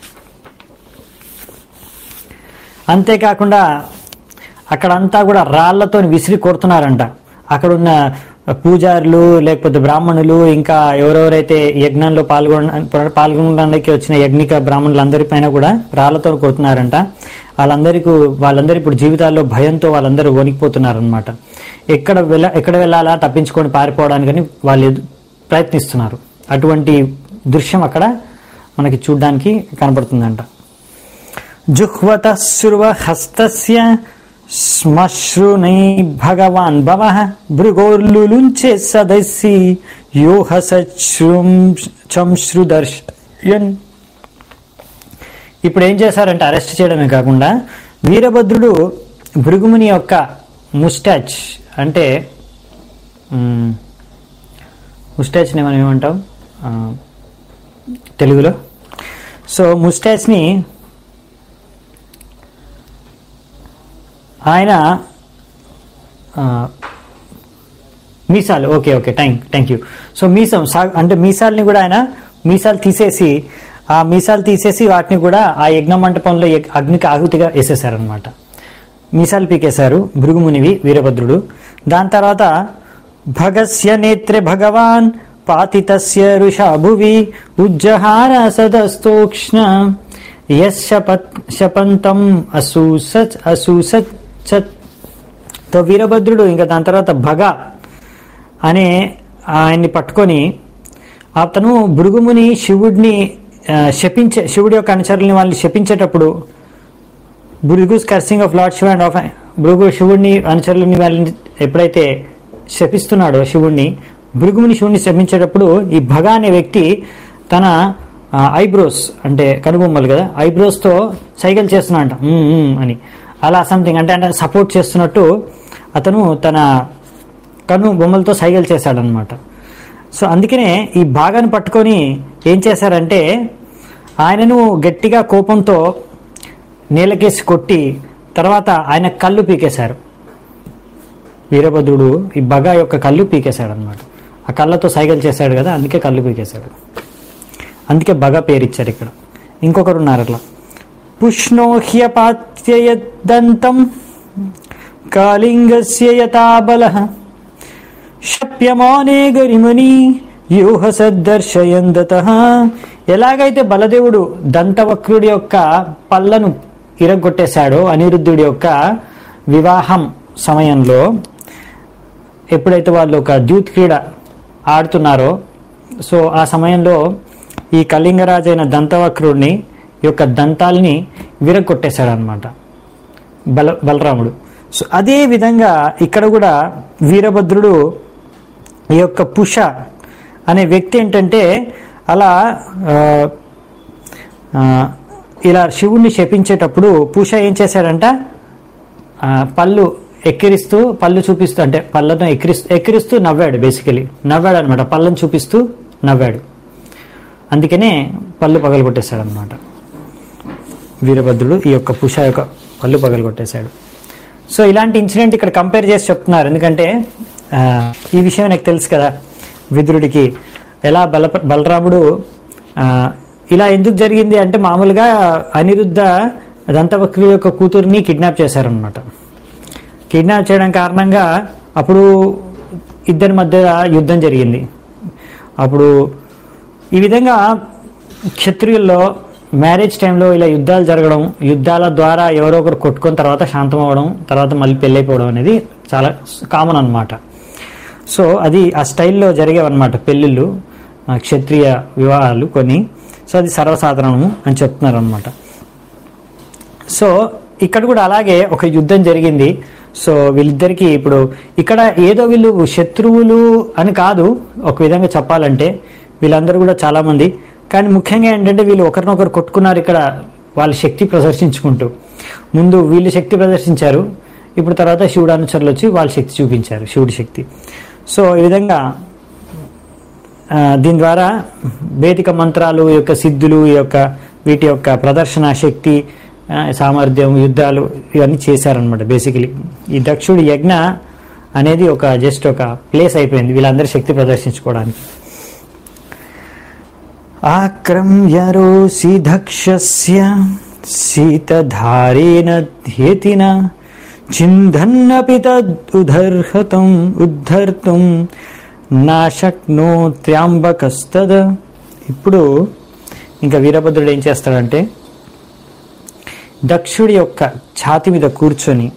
అంతేకాకుండా అక్కడంతా కూడా రాళ్లతో విసిరి కొడుతున్నారంట అక్కడున్న పూజారులు లేకపోతే బ్రాహ్మణులు ఇంకా ఎవరెవరైతే యజ్ఞంలో పాల్గొన పాల్గొనడానికి వచ్చిన యజ్ఞిక బ్రాహ్మణులందరిపైన కూడా రాళ్లతో కొడుతున్నారంట వాళ్ళందరికీ వాళ్ళందరూ ఇప్పుడు జీవితాల్లో భయంతో వాళ్ళందరూ వణికిపోతున్నారనమాట ఎక్కడ వెళ్ళ ఎక్కడ వెళ్ళాలా తప్పించుకొని పారిపోవడానికని వాళ్ళు ఎదు- ప్రయత్నిస్తున్నారు అటువంటి దృశ్యం అక్కడ మనకి చూడ్డానికి కనపడుతుందంట జుహ్వత హస్తస్య శ్మశ్రునై భగవాన్ భవ భృగోర్లులుంచే సదస్సి యోహ చంశ్రుదర్శయన్ ఇప్పుడు ఏం చేశారంటే అరెస్ట్ చేయడమే కాకుండా వీరభద్రుడు భృగుముని యొక్క ముస్టాచ్ అంటే మ్, ముస్టాచ్ని మనం ఏమంటాం ఆ, తెలుగులో సో ముస్టాచ్ని ఆయన ఆ, మీసాలు okay okay thank thank you so మీసం సా- అంటే మీసాలని కూడా ఆయన మీసాలు తీసేసి ఆ మీసాలు తీసేసి వాటిని కూడా ఆ యజ్ఞ మంటపంలో యగ్- అగ్నికి ఆహుతిగా వేసేసారనమాట మీసాలు పీకేశారు భృగుమునివి వీరభద్రుడు దాని తర్వాత భగస్య నేత్రే భగవాన్ పాతితస్య ఋషా భువి ఉజ్జహార సదస్తోక్ష్ణ యశపత్ శపంతం అసూసత్ అసూసత్ తో వీరభద్రుడు ఇంకా దాని తర్వాత భగ అనే ఆయన్ని పట్టుకొని అతను భృగుముని శివుడిని ఆ, శపించే శివుడి యొక్క అనుచరుల్ని వాళ్ళని శపించేటప్పుడు Bhrigu's cursing of lord Shiva and of Bhrigu శివుడిని అనుచరులని వాళ్ళని ఎప్పుడైతే శపిస్తున్నాడో శివుడిని భృగుముని శివుడిని శపించేటప్పుడు ఈ భగ అనే వ్యక్తి తన ఐబ్రోస్ అంటే కనుబొమ్మలు కదా ఐబ్రోస్ తో సైకిల్ చేస్తున్నాడంట "ఉమ్, ఉమ్" అని అలా సంథింగ్ అంటే అంటే సపోర్ట్ చేస్తున్నట్టు అతను తన కను బొమ్మలతో సైకిల్ చేశాడనమాట సో అందుకనే ఈ భాగాన్ని పట్టుకొని ఏం చేశారంటే ఆయనను గట్టిగా కోపంతో నేలకేసి కొట్టి తర్వాత ఆయన కళ్ళు పీకేశారు వీరభద్రుడు ఈ బగ యొక్క కళ్ళు పీకేశాడు అనమాట ఆ కళ్ళతో సైకిల్ చేశాడు కదా అందుకే కళ్ళు పీకేశాడు అందుకే బగ పేరు ఇచ్చారు ఇక్కడ ఇంకొకరు ఉన్నారు అట్లా పుష్ణోహ్యపాత్యయదంతం కాళింగస్య యథాబల శప్యమానే గరిమని యూహ సద్దర్శయందత ఎలాగైతే బలదేవుడు దంతవక్రుడి యొక్క పళ్ళను ఇరగొట్టేశాడో అనిరుద్ధుడి యొక్క వివాహం సమయంలో ఎప్పుడైతే వాళ్ళు ఒక ద్యూత్ క్రీడ ఆడుతున్నారో సో ఆ సమయంలో ఈ కళింగరాజు అయిన దంతవక్రుడిని యొక్క దంతాల్ని విరగొట్టేశాడు అనమాట బల బలరాముడు సో అదే విధంగా ఇక్కడ కూడా వీరభద్రుడు ఈ యొక్క పుష అనే వ్యక్తి ఏంటంటే అలా ఆ, ఆ, ఇలా శివుణ్ణి శపించేటప్పుడు పూష ఏం చేశాడంట ఆ, పళ్ళు ఎక్కిరిస్తూ పళ్ళు చూపిస్తూ అంటే పళ్ళను ఎక్కిరిస్తూ ఎక్కిరిస్తూ నవ్వాడు బేసికలీ నవ్వాడు అనమాట పళ్ళను చూపిస్తూ నవ్వాడు అందుకనే పళ్ళు పగలగొట్టేశాడు అనమాట వీరభద్రుడు ఈ యొక్క పుష యొక్క పళ్ళు పగలగొట్టేశాడు సో ఇలాంటి ఇన్సిడెంట్ ఇక్కడ కంపేర్ చేసి చెప్తున్నారు ఎందుకంటే ఆ, ఈ విషయం నాకు తెలుసు కదా విదురుడికి ఎలా బల బలరాముడు ఆ, ఇలా ఎందుకు జరిగింది అంటే మామూలుగా అనిరుద్ధ దంతవక్రి యొక్క కూతుర్ని కిడ్నాప్ చేశారనమాట కిడ్నాప్ చేయడం కారణంగా అప్పుడు ఇద్దరి మధ్య యుద్ధం జరిగింది అప్పుడు ఈ విధంగా క్షత్రియుల్లో మ్యారేజ్ టైంలో ఇలా యుద్ధాలు జరగడం యుద్ధాల ద్వారా ఎవరో ఒకరు కొట్టుకున్న తర్వాత శాంతం అవ్వడం తర్వాత మళ్ళీ పెళ్ళైపోవడం అనేది చాలా కామన్ అన్నమాట సో అది ఆ స్టైల్లో జరిగేవన్నమాట పెళ్ళిళ్ళు ఆ, క్షత్రియ వివాహాలు కొన్ని సో అది సర్వసాధారణము అని చెప్తున్నారు అనమాట సో ఇక్కడ కూడా అలాగే ఒక యుద్ధం జరిగింది సో వీళ్ళిద్దరికి ఇప్పుడు ఇక్కడ ఏదో వీళ్ళు శత్రువులు అని కాదు ఒక విధంగా చెప్పాలంటే వీళ్ళందరూ కూడా చాలా మంది కానీ ముఖ్యంగా ఏంటంటే వీళ్ళు ఒకరినొకరు కొట్టుకున్నారు ఇక్కడ వాళ్ళ శక్తి ప్రదర్శించుకుంటూ ముందు వీళ్ళు శక్తి ప్రదర్శించారు ఇప్పుడు తర్వాత శివుడు అనుచరులు వచ్చి వాళ్ళ శక్తి చూపించారు శివుడి శక్తి సో ఈ విధంగా ఆ, దీని ద్వారా వేదిక మంత్రాలు ఈ యొక్క సిద్ధులు ఈ యొక్క వీటి యొక్క ప్రదర్శన శక్తి ఆ, సామర్థ్యం యుద్ధాలు ఇవన్నీ చేశారనమాట బేసికలీ ఈ దక్షుడి యజ్ఞ అనేది ఒక జస్ట్ ఒక ప్లేస్ అయిపోయింది వీళ్ళందరి శక్తి ప్రదర్శించుకోవడానికి ఆక్రమ్యరోసి దక్షస్య శీతధారేణ ధ్యేతిన చిందన్నపి తదుదర్హతం ఉద్ధర్తుం నాశక్నోత్ర్యాంబకస్తద ఇప్పుడు ఇంకా వీరభద్రుడు ఏం చేస్తాడంటే దక్షుడి యొక్క ఛాతి మీద కూర్చొని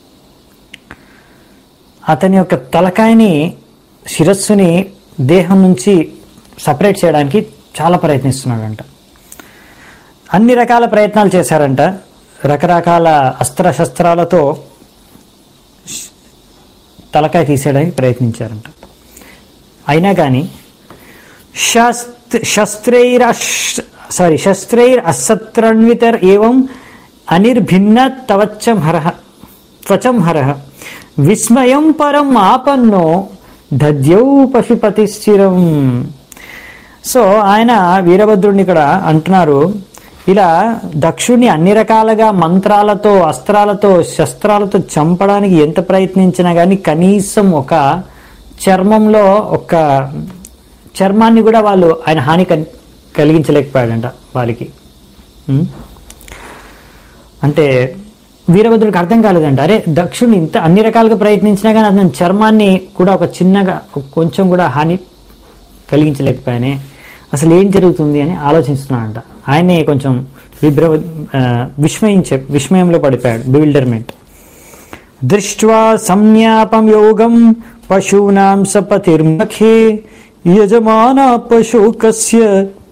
అతని యొక్క తలకాయని శిరస్సుని దేహం నుంచి సపరేట్ చేయడానికి చాలా ప్రయత్నిస్తున్నాడంట అన్ని రకాల ప్రయత్నాలు చేశారంట రకరకాల అస్త్ర శస్త్రాలతో శ్- తలకాయ తీసేయడానికి ప్రయత్నించారంట అయినా కానీ శస్త్ర శస్త్రైరశ్ సారీ శస్త్రైర్ అసత్రణ్వితర్ ఏవం అనిర్భిన్న తవచ్చం హరః త్వచం హరః విస్మయం పరం ఆపన్నో దద్యౌ పశుపతిశ్చిరం సో ఆయన వీరభద్రుడిని ఇక్కడ అంటున్నారు ఇలా దక్షుడిని అన్ని రకాలుగా మంత్రాలతో అస్త్రాలతో శస్త్రాలతో చంపడానికి ఎంత ప్రయత్నించినా కానీ కనీసం ఒక చర్మంలో ఒక చర్మాన్ని కూడా వాళ్ళు ఆయన హాని కల్- కలిగించలేకపోయాడంట వాళ్ళకి ఉం? అంటే వీరభద్రుడికి అర్థం కాలేదంట అరే దక్షుడిని ఇంత అన్ని రకాలుగా ప్రయత్నించినా కానీ అతని చర్మాన్ని కూడా ఒక చిన్నగా ఒక కొంచెం కూడా హాని కలిగించలేకపోయానే అసలు ఏం జరుగుతుంది అని ఆలోచిస్తున్నాడంట ఆయనే కొంచెం విభ్ర ఆ, విస్మయించే విస్మయంలో పడిపోయాడు బిల్డర్మెంట్ దృష్ట్వా సంజ్ఞాపం యోగం పశూనాం సపతిర్మఖే యజమాన పశుకస్య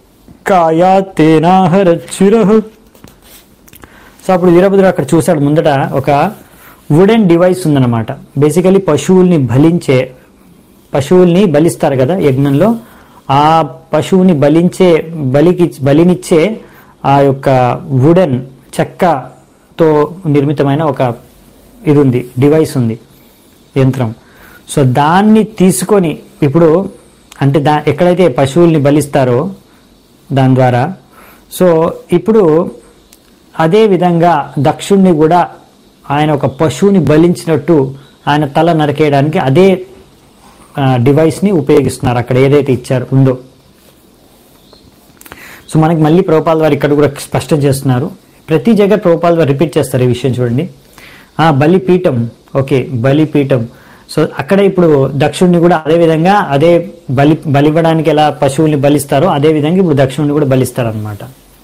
కాయాత్తేనాహరచిరః సో అప్పుడు వీరభద్రుడు అక్కడ చూశాడు ముందట ఒక వుడెన్ డివైస్ ఉందన్నమాట బేసికలీ పశువుల్ని బలించే పశువుల్ని బలిస్తారు కదా యజ్ఞంలో ఆ పశువుని బలించే బలికి బలినిచ్చే ఆ యొక్క వుడెన్ చెక్కతో నిర్మితమైన ఒక ఇది ఉంది డివైస్ ఉంది యంత్రం సో దాన్ని తీసుకొని ఇప్పుడు అంటే దా ఎక్కడైతే పశువుల్ని బలిస్తారో దాని ద్వారా సో ఇప్పుడు అదే విధంగా దక్షుణ్ణి కూడా ఆయన ఒక పశువుని బలించినట్టు ఆయన తల నరికేయడానికి అదే ఆ, డివైస్ని ఉపయోగిస్తున్నారు అక్కడ ఏదైతే ఇచ్చారు ఉందో సో మనకి మళ్ళీ ప్రోపాల్ వారు ఇక్కడ కూడా స్పష్టం చేస్తున్నారు ప్రతి జగ ప్రోపాల్ వారు రిపీట్ చేస్తారు ఈ విషయం చూడండి ఆ బలిపీఠం ఓకే బలిపీఠం సో అక్కడ ఇప్పుడు దక్షుణ్ణి కూడా అదే విధంగా అదే బలి బలివ్వడానికి ఎలా పశువుల్ని బలిస్తారో అదే విధంగా ఇప్పుడు దక్షుణ్ణి కూడా బలిస్తారు అనమాట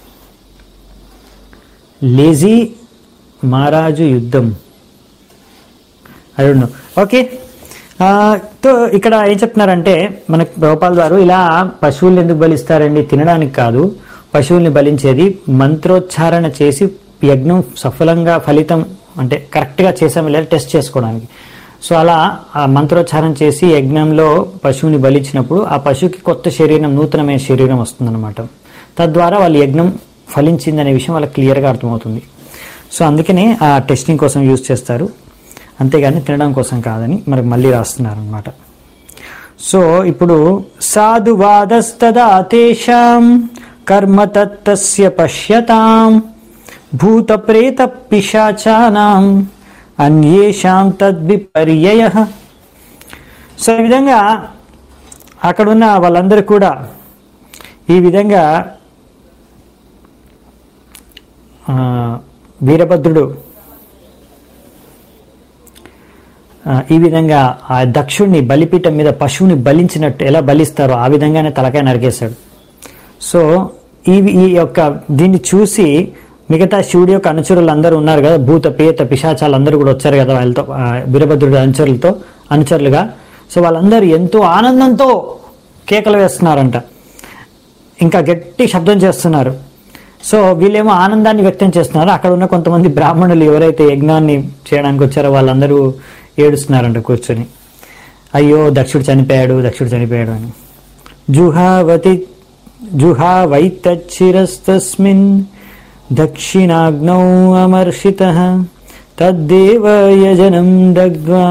లేజీ మహారాజు యుద్ధం అడుగు ఓకే ఆ, తో ఇక్కడ ఏం చెప్తున్నారంటే మనకి గోపాల్ గారు ఇలా పశువుల్ని ఎందుకు బలిస్తారండి తినడానికి కాదు పశువుల్ని బలించేది మంత్రోచ్చారణ చేసి యజ్ఞం సఫలంగా ఫలితం అంటే కరెక్ట్గా చేసాము లేదా టెస్ట్ చేసుకోవడానికి సో అలా ఆ మంత్రోచ్చారణ చేసి యజ్ఞంలో పశువుని బలించినప్పుడు ఆ పశువుకి కొత్త శరీరం నూతనమైన శరీరం వస్తుందన్నమాట తద్వారా వాళ్ళ యజ్ఞం ఫలించిందనే విషయం వాళ్ళకి క్లియర్గా అర్థమవుతుంది సో అందుకనే ఆ టెస్టింగ్ కోసం యూజ్ చేస్తారు అంతేగాని తినడం కోసం కాదని మనకు మళ్ళీ రాస్తున్నారు అనమాట సో ఇప్పుడు సాధువాదస్తదా తేషాం కర్మ తత్తస్య పశ్యతాం భూత ప్రేత పిశాచానాం అన్యేషాం తద్విపర్యయ సో ఈ విధంగా అక్కడున్న వాళ్ళందరూ కూడా ఈ విధంగా ఆ, వీరభద్రుడు ఆ, ఈ విధంగా ఆ దక్షుణ్ణి బలిపీఠం మీద పశువుని బలించినట్టు ఎలా బలిస్తారో ఆ విధంగానే తలకాయ నరికేశాడు సో ఈ ఈ యొక్క దీన్ని చూసి మిగతా శివుడి యొక్క అనుచరులు అందరూ ఉన్నారు కదా భూత పేత పిశాచాలు అందరూ కూడా వచ్చారు కదా వాళ్ళతో ఆ, వీరభద్రుడి అనుచరులతో అనుచరులుగా సో వాళ్ళందరూ ఎంతో ఆనందంతో కేకలు వేస్తున్నారంట ఇంకా గట్టి శబ్దం చేస్తున్నారు సో వీళ్ళేమో ఆనందాన్ని వ్యక్తం చేస్తున్నారు అక్కడ ఉన్న కొంతమంది బ్రాహ్మణులు ఎవరైతే యజ్ఞాన్ని చేయడానికి వచ్చారో వాళ్ళందరూ ఏడుస్తున్నారంట కూర్చొని అయ్యో దక్షుడు చనిపోయాడు దక్షుడు చనిపోయాడు అని జుహావతి జుహావైతచ్చిరస్తస్మిన్ దక్షిణాగ్నౌ అమర్షిత తద్దేవ యజనం దగ్ధ్వా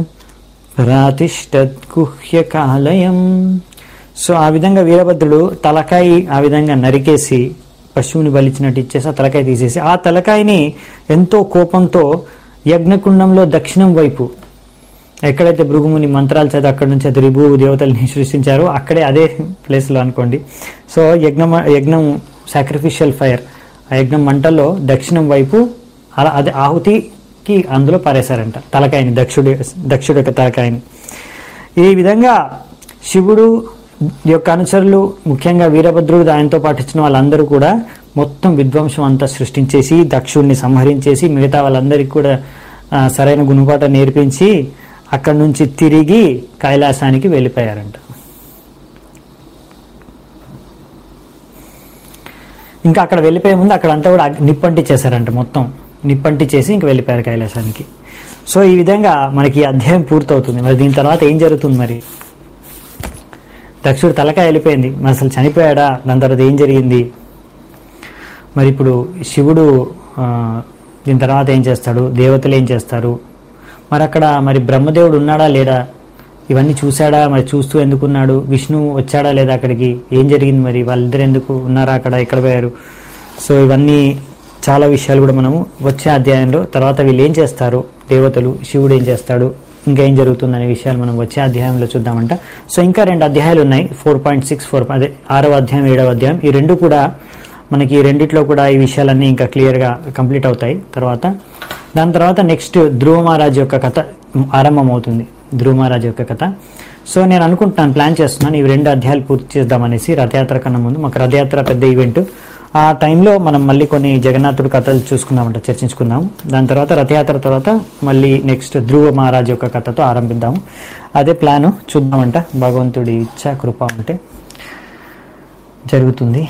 ప్రాతిష్టత్కుహ్యకాలయం సో ఆ విధంగా వీరభద్రుడు తలకాయి ఆ విధంగా నరికేసి పశువుని బలిచినట్టు ఇచ్చేసి ఆ తలకాయ తీసేసి ఆ తలకాయని ఎంతో కోపంతో యజ్ఞకుండంలో దక్షిణం వైపు ఎక్కడైతే భృగుముని మంత్రాలు చేత అక్కడ నుంచి అది రిభు దేవతల్ని సృష్టించారో అక్కడే అదే ప్లేస్లో అనుకోండి సో యజ్ఞం యజ్ఞం సాక్రిఫిషియల్ ఫైర్ ఆ యజ్ఞం మంటల్లో దక్షిణం వైపు అలా అదే ఆహుతికి అందులో పారేశారంట తలకాయని దక్షుడి దక్షుడి యొక్క తలకాయని ఈ విధంగా శివుడు యొక్క అనుచరులు ముఖ్యంగా వీరభద్రుడు ఆయనతో పాటించిన వాళ్ళందరూ కూడా మొత్తం విధ్వంసం అంతా సృష్టించేసి దక్షుడిని సంహరించేసి మిగతా వాళ్ళందరికీ కూడా ఆ, సరైన గుణపాఠ నేర్పించి అక్కడి నుంచి తిరిగి కైలాసానికి వెళ్ళిపోయారంట ఇంకా అక్కడ వెళ్ళిపోయే ముందు అక్కడ అంతా కూడా అగ్- నిప్పంటి చేశారంట మొత్తం నిప్పంటి చేసి ఇంక వెళ్ళిపోయారు కైలాసానికి సో ఈ విధంగా మనకి ఈ అధ్యాయం పూర్తవుతుంది మరి దీని తర్వాత ఏం జరుగుతుంది మరి దక్షుడు తలకాయ వెళ్ళిపోయింది మరి అసలు చనిపోయాడా దాని తర్వాత ఏం జరిగింది మరి ఇప్పుడు శివుడు ఆ, దీని తర్వాత ఏం చేస్తాడు దేవతలు ఏం చేస్తారు మరి అక్కడ మరి బ్రహ్మదేవుడు ఉన్నాడా లేడా ఇవన్నీ చూశాడా మరి చూస్తూ ఎందుకున్నాడు విష్ణు వచ్చాడా లేదా అక్కడికి ఏం జరిగింది మరి వాళ్ళిద్దరు ఎందుకు ఉన్నారా అక్కడ ఎక్కడ పోయారు సో ఇవన్నీ చాలా విషయాలు కూడా మనము వచ్చే అధ్యాయంలో తర్వాత వీళ్ళు ఏం చేస్తారు దేవతలు శివుడు ఏం చేస్తాడు ఇంకా ఏం జరుగుతుంది అనే విషయాలు మనం వచ్చే అధ్యాయంలో చూద్దామంట సో ఇంకా రెండు అధ్యాయాలు ఉన్నాయి ఫోర్ పాయింట్ సిక్స్ ఫోర్ అదే ఆరవ అధ్యాయం ఏడవ అధ్యాయం ఈ రెండు కూడా మనకి ఈ రెండిట్లో కూడా ఈ విషయాలన్నీ ఇంకా క్లియర్గా కంప్లీట్ అవుతాయి తర్వాత దాని తర్వాత నెక్స్ట్ ధ్రువ మహారాజ్ యొక్క కథ ఆరంభం అవుతుంది ధ్రువ మహారాజ్ యొక్క కథ సో నేను అనుకుంటున్నాను ప్లాన్ చేస్తున్నాను ఈ రెండు అధ్యాయాలు పూర్తి చేద్దామనేసి రథయాత్ర కన్నా ముందు మాకు రథయాత్ర పెద్ద ఈవెంట్ ఆ టైంలో మనం మళ్ళీ కొన్ని జగన్నాథుడు కథలు చూసుకుందామంట చర్చించుకుందాం దాని తర్వాత రథయాత్ర తర్వాత మళ్ళీ నెక్స్ట్ ధ్రువ మహారాజ్ యొక్క కథతో ఆరంభిద్దాము అదే ప్లాను చూద్దామంట భగవంతుడి ఇచ్చ కృప ఉంటే జరుగుతుంది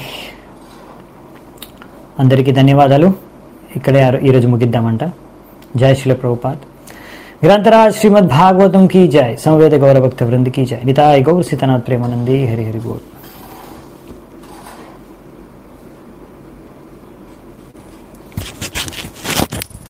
అందరికీ ధన్యవాదాలు ఇక్కడే ఆ- ఈరోజు ముగిద్దామంట జై శ్రీల ప్రభుపాద్ గ్రంథరాజ్ శ్రీమద్ భాగవతం की जय समवेद गौरभक्त वृंद की जय निताय गौर सीतानाथ प्रेमानंदी हरि हरि बोल